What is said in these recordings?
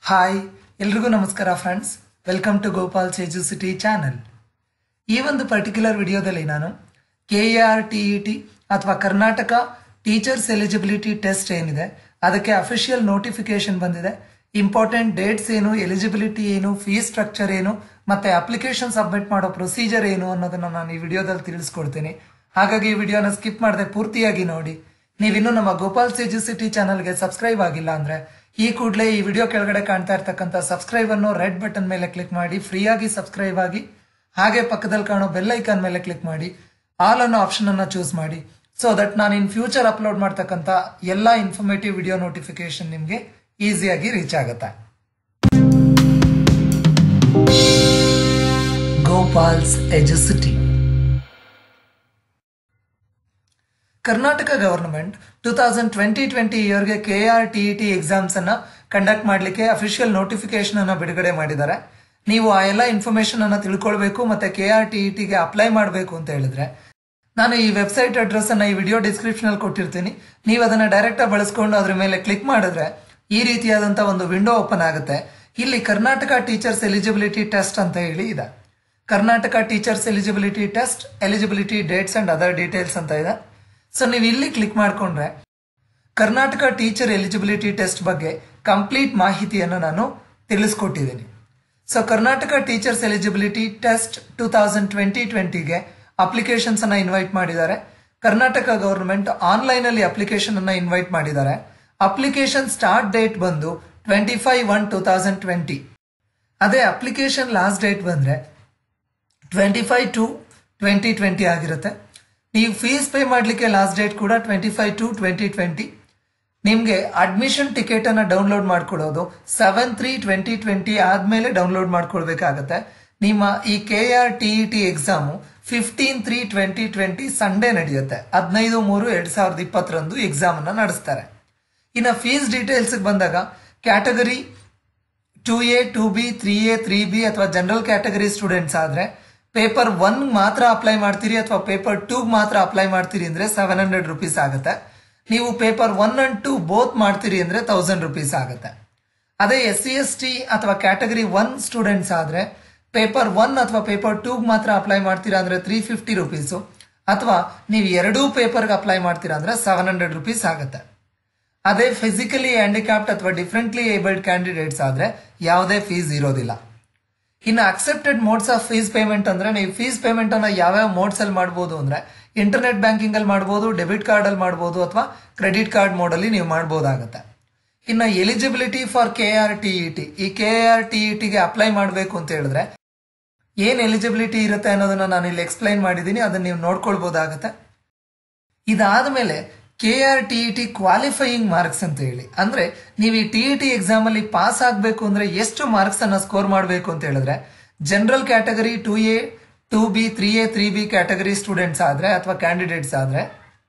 hi ಎಲ್ರಿಗೂ ನಮಸ್ಕಾರ friends welcome to Gopal edu city channel ಈ ಒಂದು ಪರ್ಟಿಕ್ಯುಲರ್ ವಿಡಿಯೋದಲ್ಲಿ ನಾನು K A R T E T ಅಥವಾ ಕರ್ನಾಟಕ ಟೀಚರ್ಸ್ ಎಲಿಜಿಬಿಲಿಟಿ ಟೆಸ್ಟ್ ಏನಿದೆ ಅದಕ್ಕೆ ಅಫಿಷಿಯಲ್ ನೋಟಿಫಿಕೇಶನ್ ಬಂದಿದೆ ಇಂಪಾರ್ಟೆಂಟ್ ಡೇಟ್ಸ್ ಏನು ಎಲಿಜಿಬಿಲಿಟಿ ಏನು ಫೀಸ್ ಸ್ಟ್ರಕ್ಚರ್ ಏನು ಮತ್ತೆ ಅಪ್ಲಿಕೇಶನ್ ಸಬ್ಮಿಟ್ ಮಾಡೋ ಪ್ರೊಸೀಜರ್ ಏನು ಅನ್ನೋದನ್ನ ನಾನು ಈ ವಿಡಿಯೋದಲ್ಲಿ ತಿಳಿಸ್ಕೊಡ್ತೀನಿ ಹಾಗಾಗಿ ಈ ವಿಡಿಯೋನ ಸ್ಕಿಪ್ ಮಾಡದೆ ಪೂರ್ತಿಯಾಗಿ ನೋಡಿ ನೀವಿನ್ನೂ ನಮ್ಮ ಗೋಪಾಲ್ ಸೇಜು ಸಿಟಿ ಚಾನಲ್ಗೆ ಸಬ್ಸ್ಕ್ರೈಬ್ ಆಗಿಲ್ಲ ಅಂದ್ರೆ ಈ ಕೂಡಲೇ ಈ ವಿಡಿಯೋ ಕೆಳಗಡೆ ಕಾಣ್ತಾ ಇರ್ತಕ್ಕಂಥ ಸಬ್ಸ್ಕ್ರೈಬ್ ಅನ್ನು ರೆಡ್ ಬಟನ್ ಮೇಲೆ ಕ್ಲಿಕ್ ಮಾಡಿ ಫ್ರೀಯಾಗಿ ಸಬ್ಸ್ಕ್ರೈಬ್ ಆಗಿ ಹಾಗೆ ಪಕ್ಕದಲ್ಲಿ ಕಾಣೋ ಬೆಲ್ ಐಕಾನ್ ಮೇಲೆ ಕ್ಲಿಕ್ ಮಾಡಿ ಆಲ್ ಅನ್ನೋ ಆಪ್ಷನ್ ಅನ್ನ ಚೂಸ್ ಮಾಡಿ ಸೊ ದಟ್ ನಾನು ಇನ್ ಫ್ಯೂಚರ್ ಅಪ್ಲೋಡ್ ಮಾಡ್ತಕ್ಕಂಥ ಎಲ್ಲಾ ಇನ್ಫಾರ್ಮೇಟಿವ್ ವಿಡಿಯೋ ನೋಟಿಫಿಕೇಶನ್ ನಿಮಗೆ ಈಸಿಯಾಗಿ ರೀಚ್ ಆಗುತ್ತೆ Gopal's edu city Karnataka government two thousand twenty twenty ಇಯರ್ಗೆ K R T E T exams ಅನ್ನ ಕಂಡಕ್ಟ್ ಮಾಡಲಿಕ್ಕೆ ಅಫಿಷಿಯಲ್ ನೋಟಿಫಿಕೇಶನ್ ಅನ್ನ ಬಿಡುಗಡೆ ಮಾಡಿದ್ದಾರೆ ನೀವು ಆ ಎಲ್ಲ ಇನ್ಫಾರ್ಮೇಶನ್ ಅನ್ನ ತಿಳ್ಕೊಳ್ಬೇಕು ಮತ್ತೆ ಕೆ ಆರ್ ಟಿ ಇ ಟಿಗೆ ಅಪ್ಲೈ ಮಾಡಬೇಕು ಅಂತ ಹೇಳಿದ್ರೆ ನಾನು ಈ ವೆಬ್ಸೈಟ್ ಅಡ್ರೆಸ್ ಅನ್ನ ಈ ವಿಡಿಯೋ ಡಿಸ್ಕ್ರಿಪ್ಷನ್ ಅಲ್ಲಿ ಕೊಟ್ಟಿರ್ತೀನಿ ನೀವು ಅದನ್ನ ಡೈರೆಕ್ಟ್ ಆಗಿ ಬಳಸ್ಕೊಂಡು ಅದ್ರ ಮೇಲೆ ಕ್ಲಿಕ್ ಮಾಡಿದ್ರೆ ಈ ರೀತಿಯಾದಂತ ಒಂದು ವಿಂಡೋ ಓಪನ್ ಆಗುತ್ತೆ ಇಲ್ಲಿ ಕರ್ನಾಟಕ ಟೀಚರ್ಸ್ ಎಲಿಜಿಬಿಲಿಟಿ ಟೆಸ್ಟ್ ಅಂತ ಹೇಳಿ ಇದೆ Karnataka teachers eligibility test eligibility dates and other details ಅಂತ ಇದೆ ಸೊ ನೀವು ಇಲ್ಲಿ ಕ್ಲಿಕ್ ಮಾಡ್ಕೊಂಡ್ರೆ ಕರ್ನಾಟಕ ಟೀಚರ್ ಎಲಿಜಿಬಿಲಿಟಿ ಟೆಸ್ಟ್ ಬಗ್ಗೆ ಕಂಪ್ಲೀಟ್ ಮಾಹಿತಿಯನ್ನು ನಾನು ತಿಳಿಸ್ಕೊಟ್ಟಿದ್ದೀನಿ so Karnataka teachers eligibility test two thousand twenty ಟ್ವೆಂಟಿಗೆ ಅಪ್ಲಿಕೇಶನ್ಸ್ ಅನ್ನ ಇನ್ವೈಟ್ ಮಾಡಿದ್ದಾರೆ ಕರ್ನಾಟಕ ಗವರ್ಮೆಂಟ್ ಆನ್ಲೈನ್ ಅಲ್ಲಿ ಅಪ್ಲಿಕೇಶನ್ ಅನ್ನ ಇನ್ವೈಟ್ ಮಾಡಿದ್ದಾರೆ ಅಪ್ಲಿಕೇಶನ್ ಸ್ಟಾರ್ಟ್ ಡೇಟ್ ಬಂದು twenty five one two thousand twenty ಅದೇ ಅಪ್ಲಿಕೇಶನ್ ಲಾಸ್ಟ್ ಡೇಟ್ ಬಂದ್ರೆ twenty five two twenty twenty ಆಗಿರುತ್ತೆ ನೀವು ಫೀಸ್ ಪೇ ಮಾಡಲಿಕ್ಕೆ ಲಾಸ್ಟ್ ಡೇಟ್ ಕೂಡ twenty five two twenty twenty ನಿಮಗೆ ಅಡ್ಮಿಷನ್ ಟಿಕೆಟ್ ಅನ್ನ ಡೌನ್ಲೋಡ್ ಮಾಡ್ಕೊಳ್ಳೋದು ಸೆವೆನ್ ತ್ರೀ ಟ್ವೆಂಟಿ ಟ್ವೆಂಟಿ ಆದ್ಮೇಲೆ ಡೌನ್ಲೋಡ್ ಮಾಡ್ಕೊಳ್ಬೇಕಾಗತ್ತೆ ನಿಮ್ಮ ಈ K R T E T exam fifteen three twenty twenty Sunday ನಡೆಯುತ್ತೆ ಹದಿನೈದು ಮೂರು ಎರಡ್ ಸಾವಿರದ ಇಪ್ಪತ್ತರಂದು ಎಕ್ಸಾಮ್ ಅನ್ನ ನಡೆಸ್ತಾರೆ ಇನ್ನು ಫೀಸ್ ಡೀಟೇಲ್ಸ್ ಬಂದಾಗ category two A two B three A three B ಅಥವಾ ಜನರಲ್ ಕ್ಯಾಟಗರಿ ಸ್ಟೂಡೆಂಟ್ಸ್ ಆದ್ರೆ ಪೇಪರ್ ಒನ್ ಮಾತ್ರ ಅಪ್ಲೈ ಮಾಡ್ತೀರಿ ಅಥವಾ ಪೇಪರ್ ಟೂ ಮಾತ್ರ ಅಪ್ಲೈ ಮಾಡ್ತೀರಿ ಅಂದ್ರೆ ಸೆವೆನ್ ಹಂಡ್ರೆಡ್ ರುಪೀಸ್ ಆಗುತ್ತೆ ನೀವು paper one and two both ಮಾಡ್ತೀರಿ ಅಂದ್ರೆ ತೌಸಂಡ್ ರುಪೀಸ್ ಆಗುತ್ತೆ ಅದೇ ಎಸ್ ಸಿ ಎಸ್ ಟಿ ಅಥವಾ ಕ್ಯಾಟಗರಿ ಒನ್ ಸ್ಟೂಡೆಂಟ್ಸ್ ಆದ್ರೆ ಪೇಪರ್ ಒನ್ ಅಥವಾ ಪೇಪರ್ ಟೂ ಮಾತ್ರ ಅಪ್ಲೈ ಮಾಡ್ತೀರಾ ಅಂದ್ರೆ ತ್ರೀ ಫಿಫ್ಟಿ ರುಪೀಸು ಅಥವಾ ನೀವು ಎರಡೂ ಪೇಪರ್ಗೆ ಅಪ್ಲೈ ಮಾಡ್ತೀರಾ ಅಂದ್ರೆ ಸೆವೆನ್ ಹಂಡ್ರೆಡ್ ರುಪೀಸ್ ಆಗುತ್ತೆ ಅದೇ ಫಿಸಿಕಲಿ ಹ್ಯಾಂಡಿಕ್ಯಾಪ್ಟ್ ಅಥವಾ ಡಿಫ್ರೆಂಟ್ಲಿ ಏಬಲ್ಡ್ ಕ್ಯಾಂಡಿಡೇಟ್ಸ್ ಆದ್ರೆ ಯಾವುದೇ ಫೀಸ್ ಇರೋದಿಲ್ಲ ಇನ್ನು accepted modes of fees payment ಅಂದ್ರೆ ನೀವು ಫೀಸ್ ಪೇಮೆಂಟ್ ಅನ್ನ ಯಾವ್ಯಾವ ಮೋಡ್ಸ್ ಅಲ್ಲಿ ಮಾಡಬಹುದು ಅಂದ್ರೆ ಇಂಟರ್ನೆಟ್ ಬ್ಯಾಂಕಿಂಗ್ ಅಲ್ಲಿ ಮಾಡಬಹುದು ಡೆಬಿಟ್ ಕಾರ್ಡ್ ಅಲ್ಲಿ ಮಾಡಬಹುದು ಅಥವಾ ಕ್ರೆಡಿಟ್ ಕಾರ್ಡ್ ಮೋಡ್ ಅಲ್ಲಿ ನೀವು ಮಾಡಬಹುದಾಗುತ್ತೆ ಇನ್ನು eligibility for K R T E T ಈ ಕೆ ಆರ್ ಟಿ ಇ ಟಿಗೆ ಅಪ್ಲೈ ಮಾಡಬೇಕು ಅಂತ ಹೇಳಿದ್ರೆ ಏನ್ ಎಲಿಜಿಬಿಲಿಟಿ ಇರುತ್ತೆ ಅನ್ನೋದನ್ನ ನಾನು ಇಲ್ಲಿ ಎಕ್ಸ್ಪ್ಲೈನ್ ಮಾಡಿದ್ದೀನಿ ಅದನ್ನ ನೀವು ನೋಡ್ಕೊಳ್ಬಹುದಾಗತ್ತೆ ಇದಾದ್ಮೇಲೆ K R T E T qualifying marks ಅಂತ ಹೇಳಿ ಅಂದ್ರೆ ನೀವು ಈ ಟಿ ಇ ಟಿ ಎಕ್ಸಾಮ್ ಅಲ್ಲಿ ಪಾಸ್ ಆಗಬೇಕು ಅಂದ್ರೆ ಎಷ್ಟು ಮಾರ್ಕ್ಸ್ ಅನ್ನ ಸ್ಕೋರ್ ಮಾಡಬೇಕು ಅಂತ ಹೇಳಿದ್ರೆ general category two A two B three A three B category students ಆದ್ರೆ ಅಥವಾ ಕ್ಯಾಂಡಿಡೇಟ್ಸ್ ಆದ್ರೆ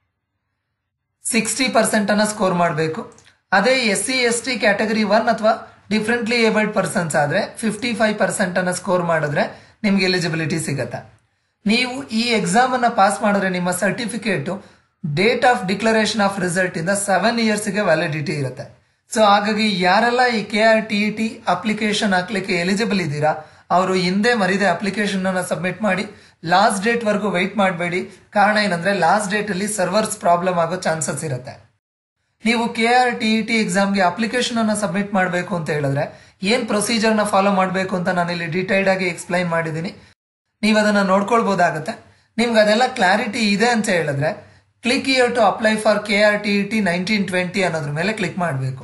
ಸಿಕ್ಸ್ಟಿ ಪರ್ಸೆಂಟ್ ಅನ್ನ ಸ್ಕೋರ್ ಮಾಡಬೇಕು ಅದೇ S C S T category one ಅಥವಾ ಡಿಫ್ರೆಂಟ್ಲಿ ಏಬಲ್ಡ್ ಪರ್ಸನ್ಸ್ ಆದ್ರೆ ಫಿಫ್ಟಿ ಫೈವ್ ಪರ್ಸೆಂಟ್ ಅನ್ನ ಸ್ಕೋರ್ ಮಾಡಿದ್ರೆ ನಿಮ್ಗೆ ಎಲಿಜಿಬಿಲಿಟಿ ಸಿಗತ್ತೆ ನೀವು ಈ ಎಕ್ಸಾಮ್ ಅನ್ನ ಪಾಸ್ ಮಾಡಿದ್ರೆ ನಿಮ್ಮ certificate date of declaration of result ಇಂದ ಸೆವೆನ್ ಇಯರ್ಸ್ ಗೆ ವ್ಯಾಲಿಡಿಟಿ ಇರುತ್ತೆ ಸೊ ಹಾಗಾಗಿ ಯಾರೆಲ್ಲ ಈ K R T T application ಹಾಕ್ಲಿಕ್ಕೆ ಎಲಿಜಿಬಲ್ ಇದ್ದೀರಾ ಅವರು ಹಿಂದೆ ಮರಿದೆ ಅಪ್ಲಿಕೇಶನ್ ಅನ್ನ ಸಬ್ಮಿಟ್ ಮಾಡಿ ಲಾಸ್ಟ್ ಡೇಟ್ ವರೆಗೂ ವೆಯ್ಟ್ ಮಾಡಬೇಡಿ ಕಾರಣ ಏನಂದ್ರೆ ಲಾಸ್ಟ್ ಡೇಟ್ ಅಲ್ಲಿ ಸರ್ವರ್ಸ್ ಪ್ರಾಬ್ಲಮ್ ಆಗೋ ಚಾನ್ಸಸ್ ಇರುತ್ತೆ ನೀವು ಕೆ ಆರ್ ಟಿ ಟಿ ಎಕ್ಸಾಮ್ಗೆ ಅಪ್ಲಿಕೇಶನ್ ಅನ್ನ ಸಬ್ಮಿಟ್ ಮಾಡಬೇಕು ಅಂತ ಹೇಳಿದ್ರೆ ಏನ್ ಪ್ರೊಸೀಜರ್ ನ ಫಾಲೋ ಮಾಡಬೇಕು ಅಂತ ನಾನು ಇಲ್ಲಿ ಡೀಟೈಲ್ಡ್ ಆಗಿ ಎಕ್ಸ್ಪ್ಲೈನ್ ಮಾಡಿದ್ದೀನಿ ನೀವು ಅದನ್ನ ನೋಡ್ಕೊಳ್ಬಹುದಾಗತ್ತೆ ನಿಮ್ಗೆ ಅದೆಲ್ಲ ಕ್ಲಾರಿಟಿ ಇದೆ ಅಂತ ಹೇಳಿದ್ರೆ click here to apply for K R T T nineteen twenty ಅನ್ನೋದ್ರ ಮೇಲೆ ಕ್ಲಿಕ್ ಮಾಡಬೇಕು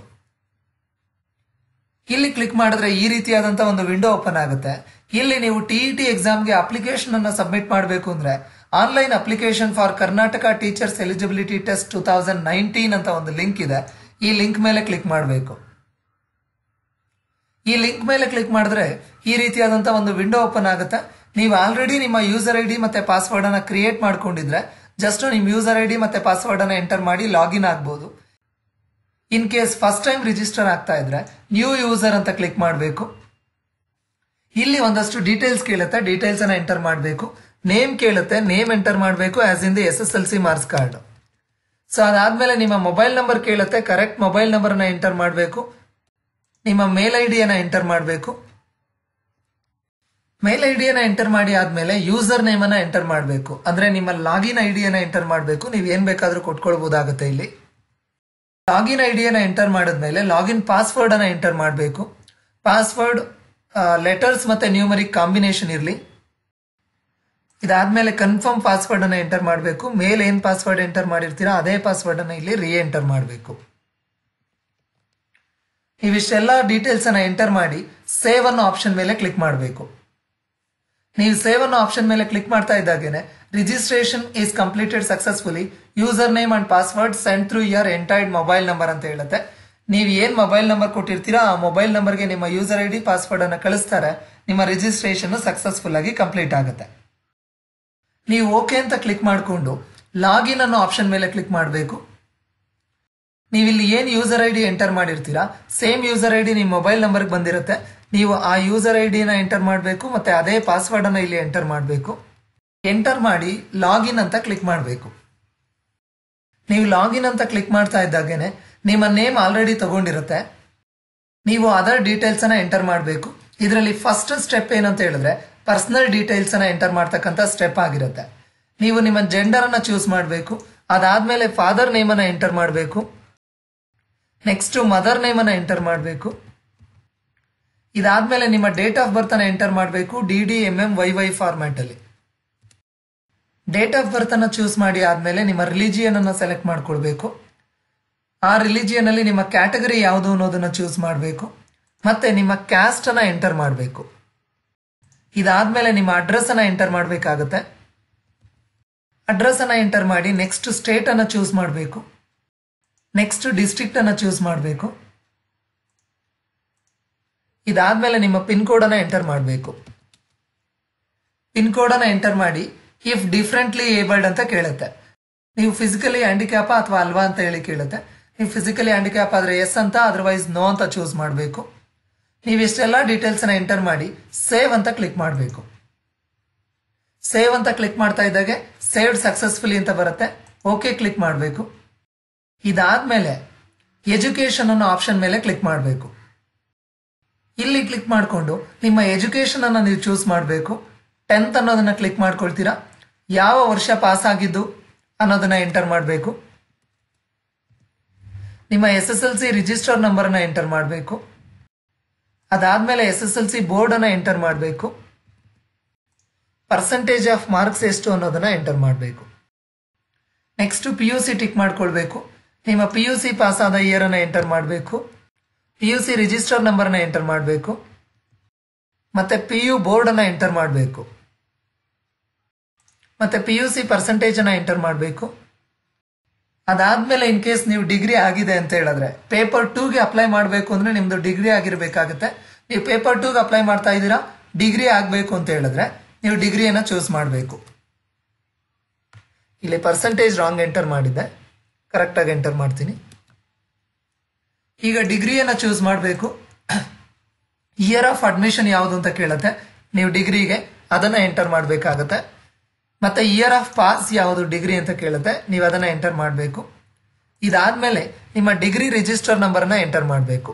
ಇಲ್ಲಿ ಕ್ಲಿಕ್ ಮಾಡಿದ್ರೆ ಈ ರೀತಿಯಾದಂತ ಒಂದು ವಿಂಡೋ ಓಪನ್ ಆಗುತ್ತೆ ಇಲ್ಲಿ ನೀವು ಟಿ ಇ ಟಿ ಎಕ್ಸಾಮ್ಗೆ ಅಪ್ಲಿಕೇಶನ್ ಅನ್ನ ಸಬ್ಮಿಟ್ ಮಾಡಬೇಕು ಅಂದ್ರೆ online application for Karnataka teachers eligibility test two thousand nineteen ಅಂತ ಒಂದು ಲಿಂಕ್ ಇದೆ ಈ ಲಿಂಕ್ ಮೇಲೆ ಕ್ಲಿಕ್ ಮಾಡಬೇಕು ಈ ಲಿಂಕ್ ಮೇಲೆ ಕ್ಲಿಕ್ ಮಾಡಿದ್ರೆ ಈ ರೀತಿಯಾದಂತ ಒಂದು ವಿಂಡೋ ಓಪನ್ ಆಗುತ್ತೆ ನೀವು ಆಲ್ರೆಡಿ ನಿಮ್ಮ ಯೂಸರ್ ಐ ಡಿ ಮತ್ತೆ ಪಾಸ್ವರ್ಡ್ ಅನ್ನ ಕ್ರಿಯೇಟ್ ಮಾಡ್ಕೊಂಡಿದ್ರೆ ಜಸ್ಟ್ ನಿಮ್ ಯೂಸರ್ ಐ ಡಿ ಮತ್ತೆ ಪಾಸ್ವರ್ಡ್ ಅನ್ನ ಎಂಟರ್ ಮಾಡಿ ಲಾಗಿನ್ ಆಗ್ಬೋದು in case first time register ಆಗ್ತಾ ಇದ್ರೆ ನ್ಯೂ ಯೂಸರ್ ಅಂತ ಕ್ಲಿಕ್ ಮಾಡಬೇಕು ಇಲ್ಲಿ ಒಂದಷ್ಟು ಡೀಟೇಲ್ಸ್ ಕೇಳುತ್ತೆ ಡೀಟೇಲ್ಸ್ ಅನ್ನ ಎಂಟರ್ ಮಾಡಬೇಕು ನೇಮ್ ಕೇಳುತ್ತೆ ನೇಮ್ ಎಂಟರ್ ಮಾಡಬೇಕು as in the S S L C marks card so ಅದಾದ್ಮೇಲೆ ನಿಮ್ಮ ಮೊಬೈಲ್ ನಂಬರ್ ಕೇಳುತ್ತೆ ಕರೆಕ್ಟ್ ಮೊಬೈಲ್ ನಂಬರ್ ನ ಎಂಟರ್ ಮಾಡಬೇಕು ನಿಮ್ಮ ಮೇಲ್ ಐ ಡಿಯನ್ನು ಎಂಟರ್ ಮಾಡಬೇಕು ಮೇಲ್ ಐ ಡಿಯನ್ನು ಎಂಟರ್ ಮಾಡಿ ಆದ್ಮೇಲೆ ಯೂಸರ್ ನೇಮ್ ಅನ್ನ ಎಂಟರ್ ಮಾಡಬೇಕು ಅಂದ್ರೆ ನಿಮ್ಮ ಲಾಗಿನ್ ಐ ಡಿಯನ್ನು ಎಂಟರ್ ಮಾಡಬೇಕು ನೀವು ಏನ್ ಬೇಕಾದ್ರೂ ಕೊಟ್ಕೊಳ್ಬಹುದಾಗುತ್ತೆ ಇಲ್ಲಿ ಲಾಗಿನ್ ಐ ಡಿಯನ್ನು ಎಂಟರ್ ಮಾಡಿದ್ಮೇಲೆ ಲಾಗಿನ್ ಪಾಸ್ವರ್ಡ್ ಅನ್ನ ಎಂಟರ್ ಮಾಡಬೇಕು ಪಾಸ್ವರ್ಡ್ ಲೆಟರ್ಸ್ ಮತ್ತೆ ನ್ಯೂಮರಿಕ್ ಕಾಂಬಿನೇಷನ್ ಇರಲಿ ಇದಾದ್ಮೇಲೆ ಕನ್ಫರ್ಮ್ ಪಾಸ್ವರ್ಡ್ ಅನ್ನ ಎಂಟರ್ ಮಾಡಬೇಕು ಮೇಲ್ ಏನ್ ಪಾಸ್ವರ್ಡ್ ಎಂಟರ್ ಮಾಡಿರ್ತೀರಾ ಅದೇ ಪಾಸ್ವರ್ಡ್ ಅನ್ನ ಇಲ್ಲಿ ರೀ ಎಂಟರ್ ಮಾಡಬೇಕು ನೀವಿಷ್ಟೆಲ್ಲ ಡೀಟೇಲ್ಸ್ ಅನ್ನ ಎಂಟರ್ ಮಾಡಿ ಸೇವ್ ಅನ್ನೋ ಆಪ್ಷನ್ ಮೇಲೆ ಕ್ಲಿಕ್ ಮಾಡಬೇಕು ನೀವು ಸೇವ್ ಅನ್ನೋ ಆಪ್ಷನ್ ಮೇಲೆ ಕ್ಲಿಕ್ ಮಾಡ್ತಾ ಇದ್ದಾಗೇನೆ registration is completed successfully user name and password send through your entered mobile number ಅಂತ ಹೇಳುತ್ತೆ ನೀವು ಏನ್ ಮೊಬೈಲ್ ನಂಬರ್ ಕೊಟ್ಟಿರ್ತೀರಾ ಆ ಮೊಬೈಲ್ ನಂಬರ್ಗೆ ನಿಮ್ಮ ಯೂಸರ್ ಐ ಡಿ ಪಾಸ್ವರ್ಡ್ ಅನ್ನು ಕಳಿಸ್ತಾರೆ ನಿಮ್ಮ ರಿಜಿಸ್ಟ್ರೇಷನ್ ಸಕ್ಸಸ್ಫುಲ್ ಆಗಿ ಕಂಪ್ಲೀಟ್ ಆಗುತ್ತೆ ನೀವು ಓಕೆ ಅಂತ ಕ್ಲಿಕ್ ಮಾಡಿಕೊಂಡು ಲಾಗಿನ್ ಅನ್ನೋ ಆಪ್ಷನ್ ಮೇಲೆ ಕ್ಲಿಕ್ ಮಾಡಬೇಕು ನೀವು ಇಲ್ಲಿ ಏನು ಯೂಸರ್ ಐ ಡಿ ಎಂಟರ್ ಮಾಡಿರ್ತೀರಾ ಸೇಮ್ ಯೂಸರ್ ಐ ಡಿ ನಿಮ್ಮ ಮೊಬೈಲ್ ನಂಬರ್ಗೆ ಬಂದಿರುತ್ತೆ ನೀವು ಆ ಯೂಸರ್ ಐ ಡಿನ ಎಂಟರ್ ಮಾಡಬೇಕು ಮತ್ತೆ ಅದೇ ಪಾಸ್ವರ್ಡ್ ಅನ್ನ ಇಲ್ಲಿ ಎಂಟರ್ ಮಾಡಬೇಕು ಎಂಟರ್ ಮಾಡಿ ಲಾಗಿನ್ ಅಂತ ಕ್ಲಿಕ್ ಮಾಡಬೇಕು ನೀವು ಲಾಗಿನ್ ಅಂತ ಕ್ಲಿಕ್ ಮಾಡ್ತಾ ಇದ್ದಾಗೇನೆ ನಿಮ್ಮ ನೇಮ್ ಆಲ್ರೆಡಿ ತಗೊಂಡಿರುತ್ತೆ ನೀವು ಅದರ್ ಡೀಟೇಲ್ಸ್ ಅನ್ನ ಎಂಟರ್ ಮಾಡಬೇಕು ಇದರಲ್ಲಿ ಫಸ್ಟ್ ಸ್ಟೆಪ್ ಏನಂತ ಹೇಳಿದ್ರೆ ಪರ್ಸನಲ್ ಡೀಟೇಲ್ಸ್ ಅನ್ನ ಎಂಟರ್ ಮಾಡ್ತಕ್ಕಂಥ ಸ್ಟೆಪ್ ಆಗಿರುತ್ತೆ ನೀವು ನಿಮ್ಮ ಜೆಂಡರ್ ಅನ್ನ ಚೂಸ್ ಮಾಡಬೇಕು ಅದಾದ್ಮೇಲೆ ಫಾದರ್ ನೇಮ್ ಅನ್ನ ಎಂಟರ್ ಮಾಡಬೇಕು ನೆಕ್ಸ್ಟ್ ಮದರ್ ನೇಮ್ ಅನ್ನ ಎಂಟರ್ ಮಾಡಬೇಕು ಇದಾದ್ಮೇಲೆ ನಿಮ್ಮ ಡೇಟ್ ಆಫ್ ಬರ್ತ್ ಅನ್ನ ಎಂಟರ್ ಮಾಡಬೇಕು D D M M Y Y format ಅಲ್ಲಿ ಡೇಟ್ ಆಫ್ ಬರ್ತ್ ಅನ್ನ ಚೂಸ್ ಮಾಡಿ ಆದ್ಮೇಲೆ ನಿಮ್ಮ ರಿಲಿಜಿಯನ್ ಅನ್ನ ಸೆಲೆಕ್ಟ್ ಮಾಡ್ಕೊಳ್ಬೇಕು ಆ ರಿಲಿಜಿಯನ್ ಅಲ್ಲಿ ನಿಮ್ಮ ಕ್ಯಾಟಗರಿ ಯಾವುದು ಅನ್ನೋದನ್ನ ಚೂಸ್ ಮಾಡಬೇಕು ಮತ್ತೆ ನಿಮ್ಮ ಕ್ಯಾಸ್ಟ್ ಅನ್ನ ಎಂಟರ್ ಮಾಡಬೇಕು ಇದಾದ್ಮೇಲೆ ನಿಮ್ಮ ಅಡ್ರೆಸ್ ಅನ್ನ ಎಂಟರ್ ಮಾಡಬೇಕಾಗುತ್ತೆ ಅಡ್ರೆಸ್ ಅನ್ನ ಎಂಟರ್ ಮಾಡಿ ನೆಕ್ಸ್ಟ್ ಸ್ಟೇಟ್ ಅನ್ನ ಚೂಸ್ ಮಾಡಬೇಕು ನೆಕ್ಸ್ಟ್ ಡಿಸ್ಟ್ರಿಕ್ಟ್ ಅನ್ನ ಚೂಸ್ ಮಾಡಬೇಕು ಇದಾದ್ಮೇಲೆ ನಿಮ್ಮ ಪಿನ್ ಕೋಡ್ ಅನ್ನ ಎಂಟರ್ ಮಾಡಬೇಕು ಪಿನ್ ಕೋಡ್ ಅನ್ನ ಎಂಟರ್ ಮಾಡಿ ಇಫ್ ಡಿಫ್ರೆಂಟ್ಲಿ ಏಬಲ್ಡ್ ಅಂತ ಕೇಳುತ್ತೆ ನೀವು ಫಿಸಿಕಲಿ ಹ್ಯಾಂಡಿಕ್ಯಾಪ ಅಥವಾ ಅಲ್ವಾ ಅಂತ ಹೇಳಿ ಕೇಳುತ್ತೆ ನೀವು ಫಿಸಿಕಲಿ ಹ್ಯಾಂಡಿಕ್ಯಾಪ್ ಆದ್ರೆ ಎಸ್ ಅಂತ ಅದರ್ವೈಸ್ ನೋ ಅಂತ ಚೂಸ್ ಮಾಡಬೇಕು ನೀವು ಇಷ್ಟೆಲ್ಲ ಡೀಟೇಲ್ಸ್ ಅನ್ನ ಎಂಟರ್ ಮಾಡಿ ಸೇವ್ ಅಂತ ಕ್ಲಿಕ್ ಮಾಡಬೇಕು ಸೇವ್ ಅಂತ ಕ್ಲಿಕ್ ಮಾಡ್ತಾ ಇದ್ದಾಗೆ ಸೇವ್ಡ್ ಸಕ್ಸಸ್ಫುಲಿ ಅಂತ ಬರುತ್ತೆ ಓಕೆ ಕ್ಲಿಕ್ ಮಾಡಬೇಕು ಇದಾದ್ಮೇಲೆ ಎಜುಕೇಶನ್ ಅನ್ನೋ ಆಪ್ಷನ್ ಮೇಲೆ ಕ್ಲಿಕ್ ಮಾಡಬೇಕು ಇಲ್ಲಿ ಕ್ಲಿಕ್ ಮಾಡಿಕೊಂಡು ನಿಮ್ಮ ಎಜುಕೇಶನ್ ಅನ್ನ ನೀವು ಚೂಸ್ ಮಾಡಬೇಕು ಟೆಂತ್ ಅನ್ನೋದನ್ನ ಕ್ಲಿಕ್ ಮಾಡ್ಕೊಳ್ತೀರಾ ಯಾವ ವರ್ಷ ಪಾಸ್ ಆಗಿದ್ದು ಅನ್ನೋದನ್ನ ಎಂಟರ್ ಮಾಡಬೇಕು ನಿಮ್ಮ S S L C register ನಂಬರ್ನ ಎಂಟರ್ ಮಾಡಬೇಕು ಅದಾದ್ಮೇಲೆ S S L C board ಅನ್ನ ಎಂಟರ್ ಮಾಡಬೇಕು ಪರ್ಸೆಂಟೇಜ್ ಆಫ್ ಮಾರ್ಕ್ಸ್ ಎಷ್ಟು ಅನ್ನೋದನ್ನ ಎಂಟರ್ ಮಾಡಬೇಕು next P U C tick ಮಾಡ್ಕೊಳ್ಬೇಕು ನಿಮ್ಮ ಪಿ ಯು ಸಿ ಪಾಸ್ ಆದ ಇಯರ್ ಅನ್ನ ಎಂಟರ್ ಮಾಡಬೇಕು ಪಿ ಯು ಸಿ ರಿಜಿಸ್ಟರ್ ನಂಬರ್ನ ಎಂಟರ್ ಮಾಡಬೇಕು ಮತ್ತೆ ಪಿ ಯು ಬೋರ್ಡ್ ಅನ್ನ ಎಂಟರ್ ಮಾಡಬೇಕು ಮತ್ತೆ ಪಿ ಯು ಸಿ ಪರ್ಸೆಂಟೇಜ್ ಅನ್ನ ಎಂಟರ್ ಮಾಡಬೇಕು ಅದಾದ್ಮೇಲೆ ಇನ್ ಕೇಸ್ ನೀವು ಡಿಗ್ರಿ ಆಗಿದೆ ಅಂತ ಹೇಳಿದ್ರೆ ಪೇಪರ್ ಟೂಗೆ ಅಪ್ಲೈ ಮಾಡಬೇಕು ಅಂದ್ರೆ ನಿಮ್ದು ಡಿಗ್ರಿ ಆಗಿರ್ಬೇಕಾಗುತ್ತೆ ನೀವು ಪೇಪರ್ ಟೂಗೆ ಅಪ್ಲೈ ಮಾಡ್ತಾ ಇದ್ದೀರಾ ಡಿಗ್ರಿ ಆಗಬೇಕು ಅಂತ ಹೇಳಿದ್ರೆ ನೀವು ಡಿಗ್ರಿಯನ್ನು ಚೂಸ್ ಮಾಡಬೇಕು ಇಲ್ಲಿ ಪರ್ಸೆಂಟೇಜ್ ರಾಂಗ್ ಎಂಟರ್ ಮಾಡಿದ್ದೆ ಕರೆಕ್ಟಾಗಿ ಎಂಟರ್ ಮಾಡ್ತೀನಿ ಈಗ ಡಿಗ್ರಿಯನ್ನು ಚೂಸ್ ಮಾಡಬೇಕು ಇಯರ್ ಆಫ್ ಅಡ್ಮಿಷನ್ ಯಾವುದು ಅಂತ ಕೇಳುತ್ತೆ ನೀವು ಡಿಗ್ರಿಗೆ ಅದನ್ನ ಎಂಟರ್ ಮಾಡಬೇಕಾಗತ್ತೆ ಮತ್ತೆ ಇಯರ್ ಆಫ್ ಪಾಸ್ ಯಾವುದು ಡಿಗ್ರಿ ಅಂತ ಕೇಳುತ್ತೆ ನೀವು ಅದನ್ನ ಎಂಟರ್ ಮಾಡಬೇಕು ಇದಾದ್ಮೇಲೆ ನಿಮ್ಮ ಡಿಗ್ರಿ ರಿಜಿಸ್ಟರ್ ನಂಬರ್ನ ಎಂಟರ್ ಮಾಡಬೇಕು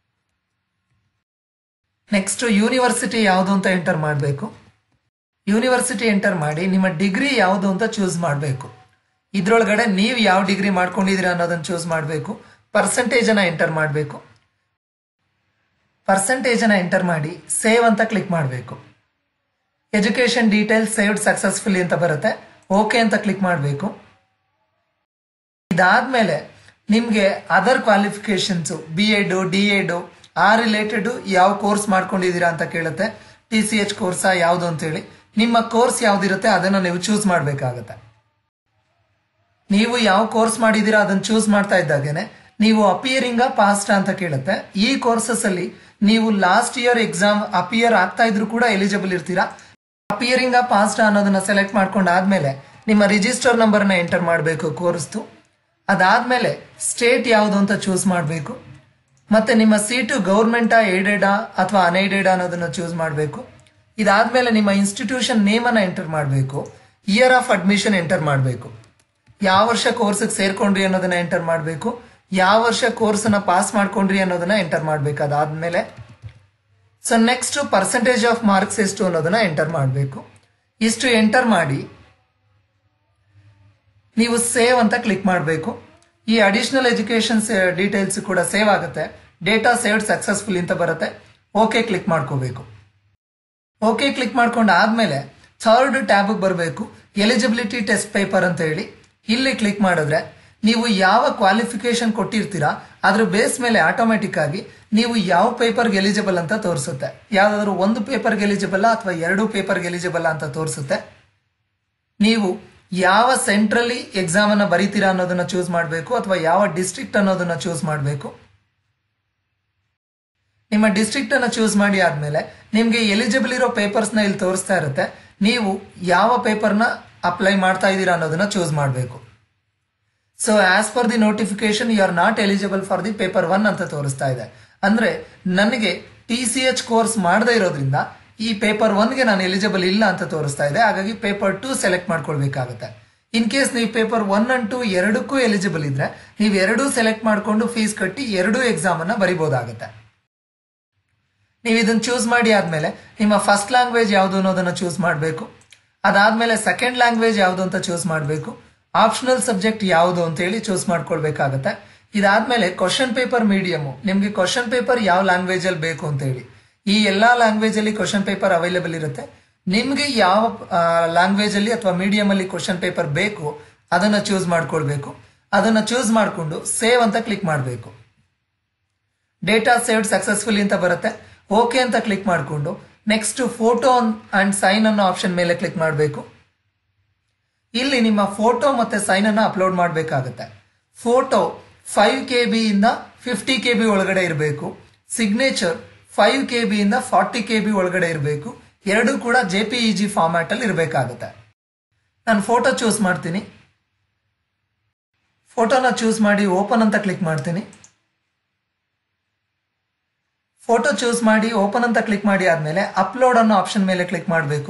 ನೆಕ್ಸ್ಟ್ ಯೂನಿವರ್ಸಿಟಿ ಯಾವುದು ಅಂತ ಎಂಟರ್ ಮಾಡಬೇಕು ಯೂನಿವರ್ಸಿಟಿ ಎಂಟರ್ ಮಾಡಿ ನಿಮ್ಮ ಡಿಗ್ರಿ ಯಾವುದು ಅಂತ ಚೂಸ್ ಮಾಡಬೇಕು ಇದ್ರೊಳಗಡೆ ನೀವು ಯಾವ ಡಿಗ್ರಿ ಮಾಡ್ಕೊಂಡಿದ್ದೀರಾ ಅನ್ನೋದನ್ನ ಚೂಸ್ ಮಾಡಬೇಕು ಪರ್ಸೆಂಟೇಜ್ ಅನ್ನ ಎಂಟರ್ ಮಾಡಬೇಕು ಪರ್ಸೆಂಟೇಜ್ ಅನ್ನ ಎಂಟರ್ ಮಾಡಿ ಸೇವ್ ಅಂತ ಕ್ಲಿಕ್ ಮಾಡಬೇಕು ಎಜುಕೇಶನ್ ಡೀಟೇಲ್ಸ್ ಸೇವ್ಡ್ ಸಕ್ಸಸ್ಫುಲಿ ಅಂತ ಬರುತ್ತೆ ಓಕೆ ಅಂತ ಕ್ಲಿಕ್ ಮಾಡಬೇಕು ಇದಾದ್ಮೇಲೆ ನಿಮಗೆ other qualifications B Ed D Ed ಆ ರಿಲೇಟೆಡ್ ಯಾವ ಕೋರ್ಸ್ ಮಾಡ್ಕೊಂಡಿದ್ದೀರಾ ಅಂತ ಕೇಳುತ್ತೆ ಟಿ ಸಿ ಎಚ್ ಕೋರ್ಸಾ ಯಾವುದು ಅಂತೇಳಿ ನಿಮ್ಮ ಕೋರ್ಸ್ ಯಾವ್ದಿರುತ್ತೆ ಅದನ್ನು ನೀವು ಚೂಸ್ ಮಾಡಬೇಕಾಗತ್ತೆ ನೀವು ಯಾವ ಕೋರ್ಸ್ ಮಾಡಿದ್ದೀರಾ ಅದನ್ನು ಚೂಸ್ ಮಾಡ್ತಾ ಇದ್ದಾಗೇನೆ ನೀವು ಅಪಿಯರಿಂಗ ಪಾಸ್ಟ್ ಅಂತ ಕೇಳುತ್ತೆ ಈ ಕೋರ್ಸಸ್ ಅಲ್ಲಿ ನೀವು ಲಾಸ್ಟ್ ಇಯರ್ ಎಕ್ಸಾಮ್ ಅಪಿಯರ್ ಆಗ್ತಾ ಇದ್ರು ಕೂಡ ಎಲಿಜಿಬಲ್ ಇರ್ತೀರಾ ಅಪಿಯರಿಂಗ ಪಾಸ್ಟ್ ಅನ್ನೋದನ್ನ ಸೆಲೆಕ್ಟ್ ಮಾಡ್ಕೊಂಡು ಆದ್ಮೇಲೆ ನಿಮ್ಮ ರಿಜಿಸ್ಟರ್ ನಂಬರ್ನ ಎಂಟರ್ ಮಾಡಬೇಕು ಕೋರ್ಸ್ದು ಅದಾದ್ಮೇಲೆ ಸ್ಟೇಟ್ ಯಾವುದು ಅಂತ ಚೂಸ್ ಮಾಡಬೇಕು ಮತ್ತೆ ನಿಮ್ಮ ಸೀಟು ಗೌರ್ಮೆಂಟಾ ಏಡೆಡಾ ಅಥವಾ ಅನ್ಏಡೆಡಾ ಅನ್ನೋದನ್ನ ಚೂಸ್ ಮಾಡಬೇಕು ಇದಾದ್ಮೇಲೆ ನಿಮ್ಮ ಇನ್ಸ್ಟಿಟ್ಯೂಷನ್ ನೇಮನ್ನು ಎಂಟರ್ ಮಾಡಬೇಕು ಇಯರ್ ಆಫ್ ಅಡ್ಮಿಷನ್ ಎಂಟರ್ ಮಾಡಬೇಕು ಯಾವ ವರ್ಷ ಕೋರ್ಸ್ಗೆ ಸೇರ್ಕೊಂಡ್ರಿ ಅನ್ನೋದನ್ನ ಎಂಟರ್ ಮಾಡಬೇಕು ಯಾವ ವರ್ಷ ಕೋರ್ಸನ್ನ ಪಾಸ್ ಮಾಡ್ಕೊಂಡ್ರಿ ಅನ್ನೋದನ್ನ ಎಂಟರ್ ಮಾಡಬೇಕು ಅದಾದ್ಮೇಲೆ so next percentage of marks ಎಷ್ಟು ಅನ್ನೋದನ್ನ ಎಂಟರ್ ಮಾಡಬೇಕು ಇಷ್ಟು ಎಂಟರ್ ಮಾಡಿ ನೀವು ಸೇವ್ ಅಂತ ಕ್ಲಿಕ್ ಮಾಡಬೇಕು ಈ ಅಡಿಷನಲ್ ಎಜುಕೇಶನ್ ಡೀಟೇಲ್ಸ್ ಕೂಡ ಸೇವ್ ಆಗುತ್ತೆ ಡೇಟಾ ಸೇವ್ಡ್ ಸಕ್ಸಸ್ಫುಲ್ ಅಂತ ಬರುತ್ತೆ ಓಕೆ ಕ್ಲಿಕ್ ಮಾಡ್ಕೋಬೇಕು ಓಕೆ ಕ್ಲಿಕ್ ಮಾಡ್ಕೊಂಡು ಆದ್ಮೇಲೆ ಥರ್ಡ್ ಟ್ಯಾಬ್ ಬರಬೇಕು ಎಲಿಜಿಬಿಲಿಟಿ ಟೆಸ್ಟ್ ಪೇಪರ್ ಅಂತ ಹೇಳಿ ಇಲ್ಲಿ ಕ್ಲಿಕ್ ಮಾಡಿದ್ರೆ ನೀವು ಯಾವ ಕ್ವಾಲಿಫಿಕೇಶನ್ ಕೊಟ್ಟಿರ್ತೀರಾ ಅದ್ರ ಬೇಸ್ ಮೇಲೆ ಆಟೋಮೆಟಿಕ್ ಆಗಿ ನೀವು ಯಾವ ಪೇಪರ್ಗೆ ಎಲಿಜಿಬಲ್ ಅಂತ ತೋರಿಸುತ್ತೆ ಯಾವ್ದಾದ್ರು ಒಂದು ಪೇಪರ್ಗೆ ಎಲಿಜಿಬಲ್ ಅಥವಾ ಎರಡು ಪೇಪರ್ಗೆ ಎಲಿಜಿಬಲ್ ಅಂತ ತೋರಿಸುತ್ತೆ ನೀವು ಯಾವ ಸೆಂಟ್ರಲ್ಲಿ ಎಕ್ಸಾಮ್ ಅನ್ನ ಬರೀತೀರಾ ಅನ್ನೋದನ್ನ ಚೂಸ್ ಮಾಡಬೇಕು ಅಥವಾ ಯಾವ ಡಿಸ್ಟ್ರಿಕ್ಟ್ ಅನ್ನೋದನ್ನ ಚೂಸ್ ಮಾಡಬೇಕು ನಿಮ್ಮ ಡಿಸ್ಟ್ರಿಕ್ಟ್ ಅನ್ನ ಚೂಸ್ ಮಾಡಿ ಆದ್ಮೇಲೆ ನಿಮ್ಗೆ ಎಲಿಜಿಬಲ್ ಇರೋ ಪೇಪರ್ಸ್ ನ ಇಲ್ಲಿ ತೋರಿಸ್ತಾ ಇರುತ್ತೆ ನೀವು ಯಾವ ಪೇಪರ್ನ ಅಪ್ಲೈ ಮಾಡ್ತಾ ಇದ್ದೀರಾ ಅನ್ನೋದನ್ನ ಚೂಸ್ ಮಾಡಬೇಕು so as per the notification you are not eligible for the paper one ಅಂತ ತೋರಿಸ್ತಾ ಇದೆ ಅಂದ್ರೆ ನನಗೆ ಟಿ ಸಿ ಎಚ್ ಕೋರ್ಸ್ ಮಾಡದೇ ಇರೋದ್ರಿಂದ ಈ ಪೇಪರ್ ಒನ್ಗೆ ನಾನು ಎಲಿಜಿಬಲ್ ಇಲ್ಲ ಅಂತ ತೋರಿಸ್ತಾ ಇದೆ ಹಾಗಾಗಿ ಪೇಪರ್ ಟೂ ಸೆಲೆಕ್ಟ್ ಮಾಡ್ಕೊಳ್ಬೇಕಾಗುತ್ತೆ ಇನ್ ಕೇಸ್ ನೀವು ಪೇಪರ್ ಒನ್ ಅಂಡ್ ಟೂ ಎರಡಕ್ಕೂ ಎಲಿಜಿಬಲ್ ಇದ್ರೆ ನೀವು ಎರಡೂ ಸೆಲೆಕ್ಟ್ ಮಾಡ್ಕೊಂಡು ಫೀಸ್ ಕಟ್ಟಿ ಎರಡೂ ಎಕ್ಸಾಮ್ ಅನ್ನ ಬರಿಬಹುದಾಗುತ್ತೆ ನೀವು ಇದನ್ನ ಚೂಸ್ ಮಾಡಿ ಆದ್ಮೇಲೆ ನಿಮ್ಮ ಫಸ್ಟ್ ಲ್ಯಾಂಗ್ವೇಜ್ ಯಾವುದು ಅನ್ನೋದನ್ನ ಚೂಸ್ ಮಾಡಬೇಕು ಅದಾದ್ಮೇಲೆ ಸೆಕೆಂಡ್ ಲ್ಯಾಂಗ್ವೇಜ್ ಯಾವುದು ಅಂತ ಚೂಸ್ ಮಾಡಬೇಕು ಆಪ್ಷನಲ್ ಸಬ್ಜೆಕ್ಟ್ ಯಾವುದು ಅಂತ ಹೇಳಿ ಚೂಸ್ ಮಾಡ್ಕೊಳ್ಬೇಕಾಗತ್ತೆ ಇದಾದ್ಮೇಲೆ ಕ್ವಶನ್ ಪೇಪರ್ ಮೀಡಿಯಮ್ ನಿಮ್ಗೆ ಕ್ವಶನ್ ಪೇಪರ್ ಯಾವ ಲ್ಯಾಂಗ್ವೇಜ್ ಅಲ್ಲಿ ಬೇಕು ಅಂತ ಹೇಳಿ ಈ ಎಲ್ಲಾ ಲ್ಯಾಂಗ್ವೇಜ್ ಅಲ್ಲಿ ಕ್ವಶನ್ ಪೇಪರ್ ಅವೈಲೇಬಲ್ ಇರುತ್ತೆ ನಿಮ್ಗೆ ಯಾವ ಲ್ಯಾಂಗ್ವೇಜ್ ಅಲ್ಲಿ ಅಥವಾ ಮೀಡಿಯಂ ಅಲ್ಲಿ ಕ್ವಶನ್ ಪೇಪರ್ ಬೇಕು ಅದನ್ನ ಚೂಸ್ ಮಾಡ್ಕೊಳ್ಬೇಕು ಅದನ್ನ ಚೂಸ್ ಮಾಡಿಕೊಂಡು ಸೇವ್ ಅಂತ ಕ್ಲಿಕ್ ಮಾಡಬೇಕು ಡೇಟಾ ಸೇವ್ಡ್ ಸಕ್ಸಸ್ಫುಲಿ ಅಂತ ಬರುತ್ತೆ ಓಕೆ ಅಂತ ಕ್ಲಿಕ್ ಮಾಡಿಕೊಂಡು ನೆಕ್ಸ್ಟ್ ಫೋಟೋ ಅಂಡ್ ಸೈನ್ ಅನ್ನೋ ಆಪ್ಷನ್ ಮೇಲೆ ಕ್ಲಿಕ್ ಮಾಡಬೇಕು ಇಲ್ಲಿ ನಿಮ್ಮ ಫೋಟೋ ಮತ್ತೆ ಸೈನ್ ಅನ್ನ ಅಪ್ಲೋಡ್ ಮಾಡಬೇಕಾಗುತ್ತೆ ಫೋಟೋ ಫೈವ್ ಕೆ ಬಿ ಇಂದ ಫಿಫ್ಟಿ ಕೆ ಬಿ ಒಳಗಡೆ ಇರಬೇಕು ಸಿಗ್ನೇಚರ್ ಫೈವ್ ಕೆ ಬಿ ಇಂದ ಫಾರ್ಟಿ ಕೆ ಬಿ ಒಳಗಡೆ ಇರಬೇಕು ಎರಡು ಕೂಡ J P E G format ಅಲ್ಲಿ ಇರಬೇಕಾಗುತ್ತೆ ನಾನು ಫೋಟೋ ಚೂಸ್ ಮಾಡ್ತೀನಿ ಫೋಟೋನ ಚೂಸ್ ಮಾಡಿ ಓಪನ್ ಅಂತ ಕ್ಲಿಕ್ ಮಾಡ್ತೀನಿ ಫೋಟೋ ಚೂಸ್ ಮಾಡಿ ಓಪನ್ ಅಂತ ಕ್ಲಿಕ್ ಮಾಡಿ ಆದ್ಮೇಲೆ ಅಪ್ಲೋಡ್ ಅನ್ನೋ ಆಪ್ಷನ್ ಮೇಲೆ ಕ್ಲಿಕ್ ಮಾಡಬೇಕು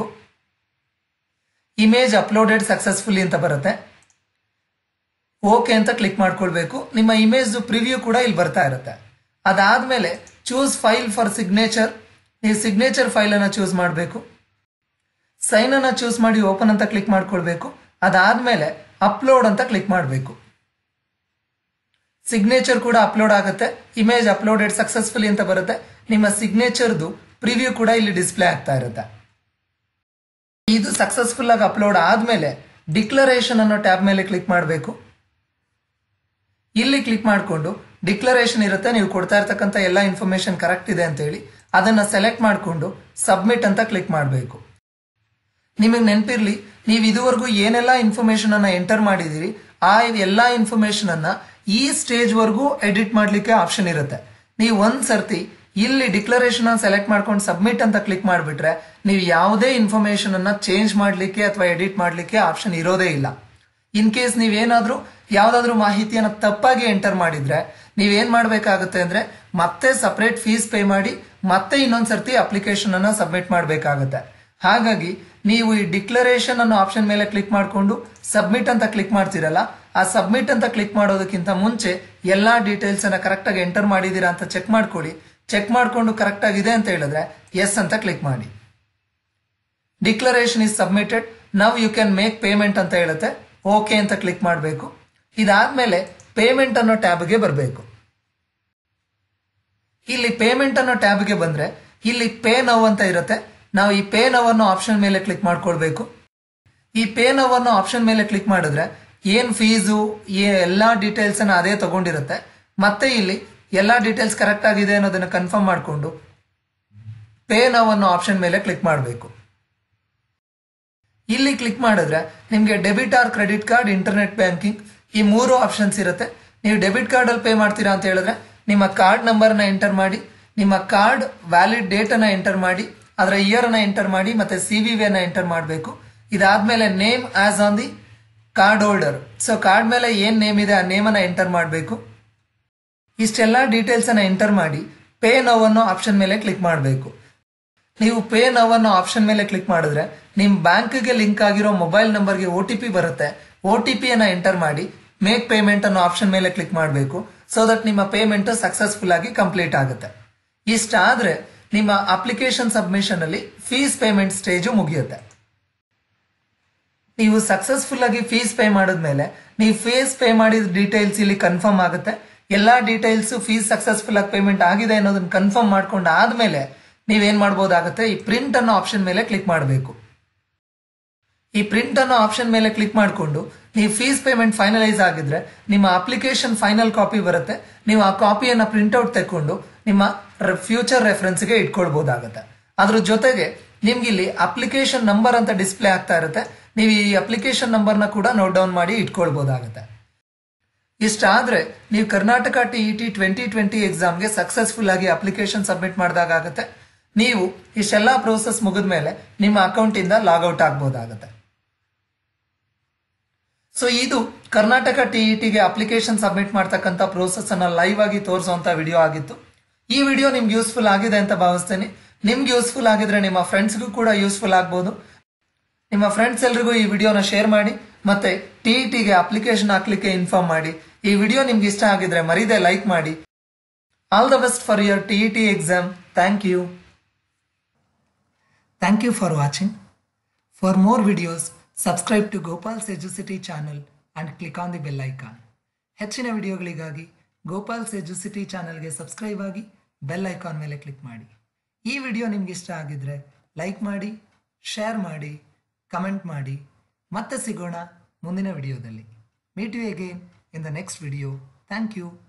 ಇಮೇಜ್ ಅಪ್ಲೋಡೆಡ್ ಸಕ್ಸಸ್ಫುಲಿ ಅಂತ ಬರುತ್ತೆ ಓಕೆ ಅಂತ ಕ್ಲಿಕ್ ಮಾಡ್ಕೊಳ್ಬೇಕು ನಿಮ್ಮ ಇಮೇಜ್ ಪ್ರಿವ್ಯೂ ಕೂಡ ಇಲ್ಲಿ ಬರ್ತಾ ಇರುತ್ತೆ ಅದಾದ್ಮೇಲೆ ಚೂಸ್ ಫೈಲ್ ಫಾರ್ ಸಿಗ್ನೇಚರ್ ನೀವು ಸಿಗ್ನೇಚರ್ ಫೈಲ್ ಅನ್ನ ಚೂಸ್ ಮಾಡಬೇಕು ಸೈನ್ ಅನ್ನ ಚೂಸ್ ಮಾಡಿ ಓಪನ್ ಅಂತ ಕ್ಲಿಕ್ ಮಾಡ್ಕೊಳ್ಬೇಕು ಅದಾದ್ಮೇಲೆ ಅಪ್ಲೋಡ್ ಅಂತ ಕ್ಲಿಕ್ ಮಾಡಬೇಕು ಸಿಗ್ನೇಚರ್ ಕೂಡ ಅಪ್ಲೋಡ್ ಆಗುತ್ತೆ ಇಮೇಜ್ ಅಪ್ಲೋಡೆಡ್ ಸಕ್ಸಸ್ಫುಲಿ ಅಂತ ಬರುತ್ತೆ ನಿಮ್ಮ ಸಿಗ್ನೇಚರ್ದು ಪ್ರಿವ್ಯೂ ಕೂಡ ಇಲ್ಲಿ ಡಿಸ್ಪ್ಲೇ ಆಗ್ತಾ ಇರುತ್ತೆ ಇದು ಸಕ್ಸಸ್ಫುಲ್ ಆಗಿ ಅಪ್ಲೋಡ್ ಆದ್ಮೇಲೆ ಡಿಕ್ಲರೇಷನ್ ಅನ್ನೋ ಟ್ಯಾಬ್ ಮೇಲೆ ಕ್ಲಿಕ್ ಮಾಡಬೇಕು ಇಲ್ಲಿ ಕ್ಲಿಕ್ ಮಾಡಿಕೊಂಡು ಡಿಕ್ಲರೇಷನ್ ಇರುತ್ತೆ ನೀವು ಕೊಡ್ತಾ ಇರ್ತಕ್ಕಂಥ ಎಲ್ಲ ಇನ್ಫಾರ್ಮೇಶನ್ ಕರೆಕ್ಟ್ ಇದೆ ಅಂತ ಹೇಳಿ ಅದನ್ನ ಸೆಲೆಕ್ಟ್ ಮಾಡಿಕೊಂಡು ಸಬ್ಮಿಟ್ ಅಂತ ಕ್ಲಿಕ್ ಮಾಡಬೇಕು ನಿಮಗೆ ನೆನಪಿರ್ಲಿ ನೀವು ಇದುವರೆಗೂ ಏನೆಲ್ಲ ಇನ್ಫಾರ್ಮೇಶನ್ ಅನ್ನ ಎಂಟರ್ ಮಾಡಿದಿರಿ ಆ ಎಲ್ಲಾ ಇನ್ಫಾರ್ಮೇಶನ್ ಅನ್ನ ಈ ಸ್ಟೇಜ್ ವರೆಗೂ ಎಡಿಟ್ ಮಾಡ್ಲಿಕ್ಕೆ ಆಪ್ಷನ್ ಇರುತ್ತೆ ನೀವು ಒಂದ್ ಸರ್ತಿ ಇಲ್ಲಿ ಡಿಕ್ಲರೇಷನ್ ಸೆಲೆಕ್ಟ್ ಮಾಡ್ಕೊಂಡು ಸಬ್ಮಿಟ್ ಅಂತ ಕ್ಲಿಕ್ ಮಾಡಿಬಿಟ್ರೆ ನೀವು ಯಾವುದೇ ಇನ್ಫಾರ್ಮೇಶನ್ ಅನ್ನ ಚೇಂಜ್ ಮಾಡ್ಲಿಕ್ಕೆ ಅಥವಾ ಎಡಿಟ್ ಮಾಡ್ಲಿಕ್ಕೆ ಆಪ್ಷನ್ ಇರೋದೇ ಇಲ್ಲ ಇನ್ ಕೇಸ್ ನೀವೇನಾದ್ರೂ ಯಾವ್ದಾದ್ರು ಮಾಹಿತಿಯನ್ನ ತಪ್ಪಾಗಿ ಎಂಟರ್ ಮಾಡಿದ್ರೆ ನೀವೇನ್ ಮಾಡ್ಬೇಕಾಗುತ್ತೆ ಅಂದ್ರೆ ಮತ್ತೆ ಸಪರೇಟ್ ಫೀಸ್ ಪೇ ಮಾಡಿ ಮತ್ತೆ ಇನ್ನೊಂದ್ ಸರ್ತಿ ಅಪ್ಲಿಕೇಶನ್ ಅನ್ನ ಸಬ್ಮಿಟ್ ಮಾಡ್ಬೇಕಾಗತ್ತೆ ಹಾಗಾಗಿ ನೀವು ಈ ಡಿಕ್ಲರೇಷನ್ ಅನ್ನೋ ಆಪ್ಷನ್ ಮೇಲೆ ಕ್ಲಿಕ್ ಮಾಡಿಕೊಂಡು ಸಬ್ಮಿಟ್ ಅಂತ ಕ್ಲಿಕ್ ಮಾಡ್ತೀರಲ್ಲ ಆ ಸಬ್ಮಿಟ್ ಅಂತ ಕ್ಲಿಕ್ ಮಾಡೋದಕ್ಕಿಂತ ಮುಂಚೆ ಎಲ್ಲಾ ಡೀಟೇಲ್ಸ್ ಅನ್ನ ಕರೆಕ್ಟ್ ಆಗಿ ಎಂಟರ್ ಮಾಡಿದೀರಾ ಅಂತ ಚೆಕ್ ಮಾಡ್ಕೊಳ್ಳಿ ಚೆಕ್ ಮಾಡ್ಕೊಂಡು ಕರೆಕ್ಟ್ ಆಗಿದೆ ಅಂತ ಹೇಳಿದ್ರೆ ಎಸ್ ಅಂತ ಕ್ಲಿಕ್ ಮಾಡಿ declaration is submitted now you can make payment ಅಂತ ಹೇಳುತ್ತೆ ಓಕೆ ಅಂತ ಕ್ಲಿಕ್ ಮಾಡಬೇಕು ಇದಾದ್ಮೇಲೆ ಪೇಮೆಂಟ್ ಅನ್ನೋ ಟ್ಯಾಬ್ಗೆ ಬರಬೇಕು ಇಲ್ಲಿ ಪೇಮೆಂಟ್ ಅನ್ನೋ ಟ್ಯಾಬ್ಗೆ ಬಂದ್ರೆ ಇಲ್ಲಿ ಪೇ ನವ್ ಅಂತ ಇರುತ್ತೆ ನಾವು ಈ ಪೇ ನವ್ ಅನ್ನೋ ಆಪ್ಷನ್ ಮೇಲೆ ಕ್ಲಿಕ್ ಮಾಡ್ಕೊಳ್ಬೇಕು ಈ ಪೇ ನವ್ ಅನ್ನೋ ಆಪ್ಷನ್ ಮೇಲೆ ಕ್ಲಿಕ್ ಮಾಡಿದ್ರೆ ಏನ್ ಫೀಸು ಎಲ್ಲಾ ಡೀಟೇಲ್ಸ್ ಅನ್ನ ಅದೇ ತಗೊಂಡಿರುತ್ತೆ ಮತ್ತೆ ಇಲ್ಲಿ ಎಲ್ಲಾ ಡೀಟೇಲ್ಸ್ ಕರೆಕ್ಟ್ ಆಗಿದೆ ಅನ್ನೋದನ್ನ ಕನ್ಫರ್ಮ್ ಮಾಡಿಕೊಂಡು ಪೇ ನವ್ ಅನ್ನೋ ಆಪ್ಷನ್ ಮೇಲೆ ಕ್ಲಿಕ್ ಮಾಡಬೇಕು ಇಲ್ಲಿ ಕ್ಲಿಕ್ ಮಾಡಿದ್ರೆ ನಿಮಗೆ debit or credit card internet banking ಈ ಮೂರು ಆಪ್ಷನ್ಸ್ ಇರುತ್ತೆ ನೀವು ಡೆಬಿಟ್ ಕಾರ್ಡ್ ಅಲ್ಲಿ ಪೇ ಮಾಡ್ತೀರಾ ಅಂತ ಹೇಳಿದ್ರೆ ನಿಮ್ಮ ಕಾರ್ಡ್ ನಂಬರ್ನ ಎಂಟರ್ ಮಾಡಿ ನಿಮ್ಮ ಕಾರ್ಡ್ ವ್ಯಾಲಿಡ್ ಡೇಟ್ ಅನ್ನ ಎಂಟರ್ ಮಾಡಿ ಅದರ ಇಯರ್ ಅನ್ನ ಎಂಟರ್ ಮಾಡಿ ಮತ್ತೆ ಸಿ ವಿ ಅನ್ನ ಎಂಟರ್ ಮಾಡಬೇಕು ಇದಾದ್ಮೇಲೆ name as on the card holder so card ಮೇಲೆ ಏನ್ ನೇಮ್ ಇದೆ ಆ ನೇಮ್ ಅನ್ನ ಎಂಟರ್ ಮಾಡಬೇಕು ಇಷ್ಟೆಲ್ಲ ಡೀಟೇಲ್ಸ್ ಅನ್ನ ಎಂಟರ್ ಮಾಡಿ ಪೇ ನವ್ ಅನ್ನೋ ಆಪ್ಷನ್ ಮೇಲೆ ಕ್ಲಿಕ್ ಮಾಡಬೇಕು ನೀವು ಪೇ ನವ್ ಅನ್ನೋ ಆಪ್ಷನ್ ಮೇಲೆ ಕ್ಲಿಕ್ ಮಾಡಿದ್ರೆ ನಿಮ್ ಬ್ಯಾಂಕ್ಗೆ ಲಿಂಕ್ ಆಗಿರೋ ಮೊಬೈಲ್ ನಂಬರ್ಗೆ ಒ ಟಿ ಪಿ ಬರುತ್ತೆ ಒ ಟಿ ಪಿ ಅನ್ನ ಎಂಟರ್ ಮಾಡಿ ಮೇಕ್ ಪೇಮೆಂಟ್ ಅನ್ನೋ ಆಪ್ಷನ್ ಮೇಲೆ ಕ್ಲಿಕ್ ಮಾಡಬೇಕು ಸೊ ದಟ್ ನಿಮ್ಮ ಪೇಮೆಂಟ್ ಸಕ್ಸಸ್ಫುಲ್ ಆಗಿ ಕಂಪ್ಲೀಟ್ ಆಗುತ್ತೆ ಇಷ್ಟಾದ್ರೆ ನಿಮ್ಮ ಅಪ್ಲಿಕೇಶನ್ ಸಬ್ಮಿಷನ್ ಅಲ್ಲಿ ಫೀಸ್ ಪೇಮೆಂಟ್ ಸ್ಟೇಜು ಮುಗಿಯುತ್ತೆ ನೀವು ಸಕ್ಸಸ್ಫುಲ್ ಆಗಿ ಫೀಸ್ ಪೇ ಮಾಡಿದ್ಮೇಲೆ ನೀವು ಫೀಸ್ ಪೇ ಮಾಡಿದ ಡೀಟೇಲ್ಸ್ ಇಲ್ಲಿ ಕನ್ಫರ್ಮ್ ಆಗುತ್ತೆ ಎಲ್ಲಾ ಡೀಟೇಲ್ಸ್ ಫೀಸ್ ಸಕ್ಸಸ್ಫುಲ್ ಆಗಿ ಪೇಮೆಂಟ್ ಆಗಿದೆ ಅನ್ನೋದನ್ನ ಕನ್ಫರ್ಮ್ ಮಾಡ್ಕೊಂಡು ಆದ್ಮೇಲೆ ನೀವೇನ್ ಮಾಡ್ಬೋದಾಗುತ್ತೆ ಈ ಪ್ರಿಂಟ್ ಅನ್ನೋ ಆಪ್ಷನ್ ಮೇಲೆ ಕ್ಲಿಕ್ ಮಾಡಬೇಕು ಈ ಪ್ರಿಂಟ್ ಅನ್ನೋ ಆಪ್ಷನ್ ಮೇಲೆ ಕ್ಲಿಕ್ ಮಾಡಿಕೊಂಡು ನೀವು ಫೀಸ್ ಪೇಮೆಂಟ್ ಫೈನಲೈಸ್ ಆಗಿದ್ರೆ ನಿಮ್ಮ ಅಪ್ಲಿಕೇಶನ್ ಫೈನಲ್ ಕಾಪಿ ಬರುತ್ತೆ ನೀವು ಆ ಕಾಪಿಯನ್ನ ಪ್ರಿಂಟ್ಔಟ್ ತೆಕ್ಕೊಂಡು ನಿಮ್ಮ ಫ್ಯೂಚರ್ ರೆಫರೆನ್ಸ್ಗೆ ಇಟ್ಕೊಳ್ಬಹುದಾಗುತ್ತೆ ಅದ್ರ ಜೊತೆಗೆ ನಿಮ್ಗೆ ಇಲ್ಲಿ ಅಪ್ಲಿಕೇಶನ್ ನಂಬರ್ ಅಂತ ಡಿಸ್ಪ್ಲೇ ಆಗ್ತಾ ಇರುತ್ತೆ ನೀವು ಈ ಅಪ್ಲಿಕೇಶನ್ ನಂಬರ್ನ ಕೂಡ ನೋಟ್ ಡೌನ್ ಮಾಡಿ ಇಟ್ಕೊಳ್ಬಹುದಾಗುತ್ತೆ ಇಷ್ಟಾದ್ರೆ ನೀವು Karnataka T E T twenty twenty ಎಕ್ಸಾಮ್ಗೆ ಸಕ್ಸಸ್ಫುಲ್ ಆಗಿ ಅಪ್ಲಿಕೇಶನ್ ಸಬ್ಮಿಟ್ ಮಾಡಿದಾಗುತ್ತೆ ನೀವು ಇಷ್ಟೆಲ್ಲ ಪ್ರೋಸೆಸ್ ಮುಗಿದ ಮೇಲೆ ನಿಮ್ಮ ಅಕೌಂಟ್ ಇಂದ ಲಾಗೌಟ್ ಆಗ್ಬೋದಾಗುತ್ತೆ ಸೊ ಇದು ಕರ್ನಾಟಕ ಟಿಇಟಿಗೆ ಅಪ್ಲಿಕೇಶನ್ ಸಬ್ಮಿಟ್ ಮಾಡ್ತಕ್ಕಂಥ ಪ್ರೋಸೆಸ್ ಅನ್ನ ಲೈವ್ ಆಗಿ ತೋರಿಸುವಂತ ವಿಡಿಯೋ ಆಗಿತ್ತು ಈ ವಿಡಿಯೋ ನಿಮ್ಗೆ ಯೂಸ್ಫುಲ್ ಆಗಿದೆ ಅಂತ ಭಾವಿಸ್ತೇನೆ ನಿಮ್ಗೆ ಯೂಸ್ಫುಲ್ ಆಗಿದ್ರೆ ನಿಮ್ಮ ಫ್ರೆಂಡ್ಸ್ಗೂ ಕೂಡ ಯೂಸ್ಫುಲ್ ಆಗ್ಬೋದು ನಿಮ್ಮ ಫ್ರೆಂಡ್ಸ್ ಎಲ್ರಿಗೂ ಈ ವಿಡಿಯೋನ ಶೇರ್ ಮಾಡಿ ಮತ್ತೆ ಟಿಇಟಿಗೆ ಅಪ್ಲಿಕೇಶನ್ ಹಾಕ್ಲಿಕ್ಕೆ ಇನ್ಫಾರ್ಮ್ ಮಾಡಿ ಈ ವಿಡಿಯೋ ನಿಮ್ಗೆ ಇಷ್ಟ ಆಗಿದ್ರೆ ಮರಿದೆ ಲೈಕ್ ಮಾಡಿ all the best for your TET exam thank you thank you for watching for more videos subscribe to Gopal's Educity channel and click on the bell icon ಹೆಚ್ಚಿನ ವಿಡಿಯೋಗಳಿಗಾಗಿ ಗೋಪಾಲ್ಸ್ ಎಜುಸಿಟಿ ಚಾನಲ್ಗೆ ಸಬ್ಸ್ಕ್ರೈಬ್ ಆಗಿ ಬೆಲ್ ಐಕಾನ್ ಮೇಲೆ ಕ್ಲಿಕ್ ಮಾಡಿ ಈ video ನಿಮ್ಗೆ ಇಷ್ಟ ಆಗಿದ್ರೆ ಲೈಕ್ ಮಾಡಿ ಶೇರ್ ಮಾಡಿ ಕಮೆಂಟ್ ಮಾಡಿ ಮತ್ತೆ ಸಿಗೋಣ ಮುಂದಿನ ವಿಡಿಯೋದಲ್ಲಿ meet you again in the next video thank you